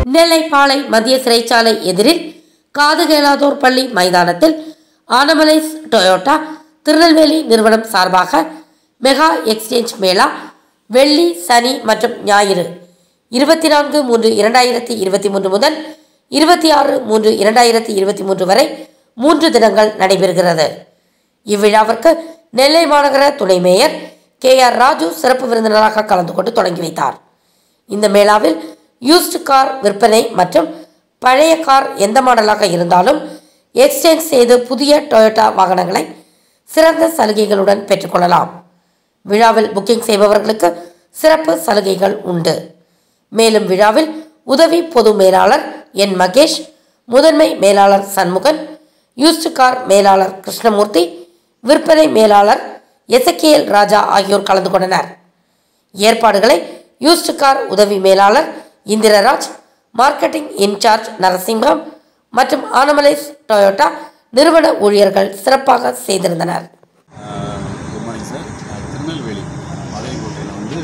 நெல்லை பாளை மத்திய சிறைச்சாலை எதிரில் காது கேளாதோர் பள்ளி மைதானத்தில் ஆனமலைஸ் டொயோட்டா திருநெல்வேலி நிறுவனம் சார்பாக மெகா எக்ஸ்சேஞ்ச் மேளா வெள்ளி சனி மற்றும் ஞாயிறு இருபத்தி நான்கு மூன்று இரண்டாயிரத்தி இருபத்தி மூன்று முதல் இருபத்தி ஆறு மூன்று இரண்டாயிரத்தி இருபத்தி மூன்று வரை மூன்று தினங்கள் நடைபெறுகிறது இவ்விழாவிற்கு நெல்லை மாநகர துணை மேயர் கே ஆர் ராஜு சிறப்பு விருந்தினராக கலந்து கொண்டு தொடங்கி வைத்தார் இந்த மேளாவில் யூஸ்டு கார் விற்பனை மற்றும் பழைய கார் எந்த மாடலாக இருந்தாலும் எக்ஸ்சேஞ்ச் செய்து புதிய டொயோட்டா வாகனங்களை சிறந்த சலுகைகளுடன் பெற்றுக்கொள்ளலாம் விழாவில் புக்கிங் செய்பவர்களுக்கு சிறப்பு சலுகைகள் உண்டு மேலும் விழாவில் உதவி பொது மேலாளர் என் மகேஷ் முதன்மை மேலாளர் சண்முகன் யூஸ்டு கார் மேலாளர் கிருஷ்ணமூர்த்தி விற்பனை மேலாளர் எசக்கியல் ராஜா ஆகியோர் கலந்து கொண்டனர் ஏற்பாடுகளை யூஸ்டு கார் உதவி மேலாளர் இந்திரராஜ் மார்க்கெட்டிங் இன்சார்ஜ் நரசிங்கம் மற்றும் ஆனமலைஸ் டொயோட்டா நிறுவன ஊழியர்கள் சிறப்பாக செய்திருந்தனர் குட் மார்னிங் சார் திருநெல்வேலி மலையங்கோட்டையில் வந்து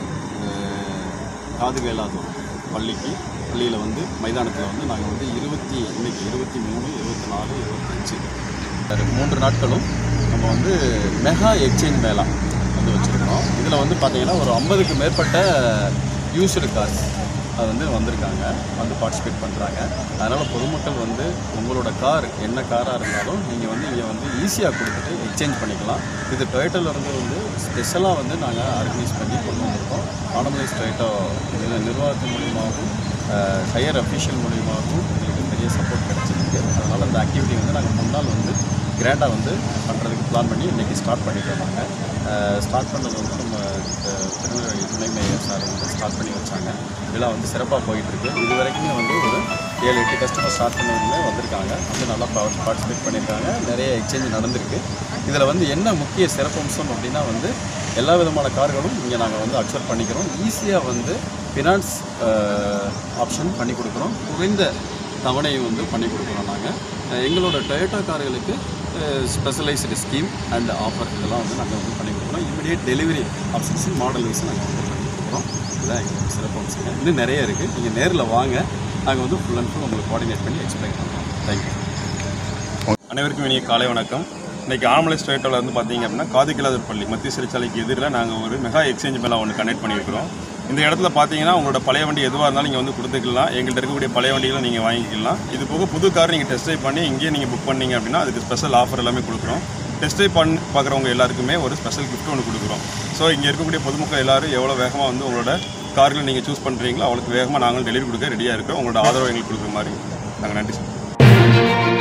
காது வேளாதூர் பள்ளிக்கு பள்ளியில் வந்து மைதானத்தில் வந்து நாங்கள் வந்து இருபத்தி இன்னைக்கு இருபத்தி மூணு இருபத்தி நாலு இருபத்தஞ்சு மூன்று நாட்களும் நம்ம வந்து மெகா எக்ஸ்சேஞ்ச் மேளா வந்து வச்சுருக்கோம் இதில் வந்து பார்த்தீங்கன்னா ஒரு ஐம்பதுக்கு மேற்பட்ட யூஸ்டு கார்ஸ் அது வந்து வந்திருக்காங்க வந்து பார்ட்டிசிபேட் பண்ணுறாங்க அதனால் பொதுமக்கள் வந்து உங்களோட கார் என்ன காராக இருந்தாலும் நீங்கள் வந்து இங்கே வந்து ஈஸியாக கொடுத்துட்டு எக்ஸ்சேஞ்ச் பண்ணிக்கலாம் இது டொயேட்டோவில் இருந்து வந்து ஸ்பெஷலாக வந்து நாங்கள் ஆர்கனைஸ் பண்ணி கொண்டு வந்திருக்கோம் ஆனமலைஸ் டொயேட்டோ நிர்வாகத்தின் மூலியமாகவும் ஹையர் அஃபீஷியல் மூலியமாகவும் எங்களுக்கு பெரிய சப்போர்ட் கிடச்சிருக்கு அதனால் அந்த ஆக்டிவிட்டி வந்து நாங்கள் முன்னாள் வந்து கிராண்டாக வந்து பண்ணுறதுக்கு பிளான் பண்ணி இன்றைக்கி ஸ்டார்ட் பண்ணிட்டோம் நாங்கள் ஸ்டார்ட் பண்ணது வந்து நம்ம அஹ், திருநெல்வேலி துணை மேயர் சார் வந்து ஸ்டார்ட் பண்ணி வச்சாங்க விழா வந்து சிறப்பாக போயிட்டுருக்கு இது வரைக்குமே வந்து ஒரு ஏழு எட்டு கஸ்டமர் ஸ்டார்ட் பண்ணவங்களே வந்திருக்காங்க வந்து நல்லா பார்ட்டிசிபேட் பண்ணியிருக்காங்க நிறைய எக்ஸ்சேஞ்ச் நடந்திருக்கு இதில் வந்து என்ன முக்கிய சிறப்பம்சம் அப்படின்னா வந்து எல்லா விதமான கார்களும் இங்கே நாங்கள் வந்து அக்செப்ட் பண்ணிக்கிறோம் ஈஸியாக வந்து ஃபினான்ஸ் ஆப்ஷன் பண்ணி கொடுக்குறோம் குறைந்த தவணையும் வந்து பண்ணி கொடுக்குறோம் நாங்கள் எங்களோட டொயோட்டா கார்களுக்கு ஸ்பெஷலைஸ்டு ஸ்கீம் அண்ட் ஆஃபர் இதெல்லாம் வந்து நாங்கள் வந்து பண்ணி கொடுக்குறோம் immediate delivery options model wise நாங்கள் வந்து பண்ணி கொடுக்குறோம் இதுதான் எங்களுக்கு சிறப்பு அம்சங்க இன்னும் நிறைய இருக்குது நீங்கள் நேரில் வாங்க நாங்கள் வந்து ஃபுல் அண்ட் ஃபுல் உங்களுக்கு கோஆர்டினேட் பண்ணி எக்ஸ்பிளைன் பண்ணுறோம் தேங்க்யூ அனைவருக்கும் இனிய காலை வணக்கம் இன்னைக்கு ஆமலை ஸ்டேட்டில் வந்து பார்த்தீங்க அப்படின்னா காதிக்கிலாதூர் பள்ளி மத்திய சிறைச்சாலைக்கு எதிரில் நாங்கள் ஒரு மெகா எக்ஸ்சேஞ்ச் மேலே ஒன்று கனெக்ட் பண்ணியிருக்கிறோம் இந்த இடத்துல பார்த்தீங்கன்னா உங்களோட பழைய வண்டி எதுவாக இருந்தாலும் நீங்கள் வந்து கொடுத்துக்கலாம் எங்கள்கிட்ட இருக்கக்கூடிய பழைய வண்டிகளை நீங்கள் வாங்கிக்கலாம் இது போக புது கார் நீங்கள் டெஸ்ட் ட்ரைவ் பண்ணி இங்கேயே நீங்கள் புக் பண்ணீங்க அப்படின்னா அதுக்கு ஸ்பெஷல் ஆஃபர் எல்லாமே கொடுக்குறோம் டெஸ்ட் ட்ரைவ் பண்ணி பார்க்குறவங்க எல்லாருக்குமே ஒரு ஸ்பெஷல் கிஃப்ட் ஒன்று கொடுக்குறோம் ஸோ இங்கே இருக்கக்கூடிய பொதுமக்கள் எல்லாரும் எவ்வளோ வேகமாக வந்து உங்களோட கார்களை நீங்கள் சூஸ் பண்ணுறீங்களோ அவ்வளோக்கு வேகமாக நாங்களும் டெலிவரி கொடுக்க ரெடியாக இருக்கோம் உங்களோட ஆதரவு எங்களுக்கு கொடுக்குற மாதிரி நாங்கள் நன்றி சொல்றோம்.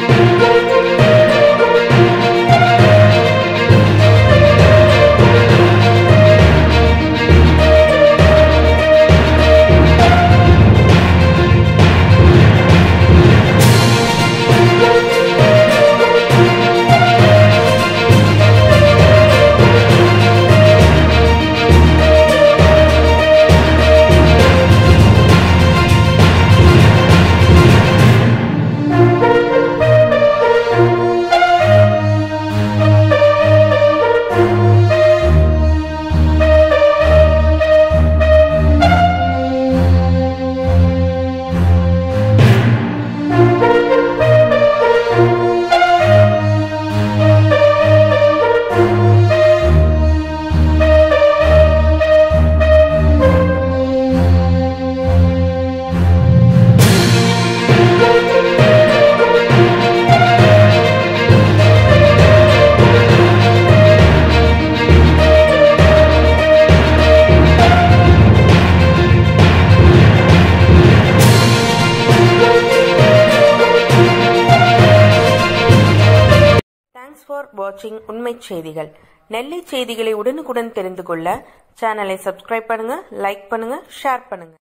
தேங்க்ஸ் ஃபார் வாட்சிங் உண்மை செய்திகள் நெல்லை செய்திகளை உடனுக்குடன் தெரிந்து கொள்ள சேனலை சப்ஸ்கிரைப் பண்ணுங்க லைக் பண்ணுங்க ஷேர் பண்ணுங்க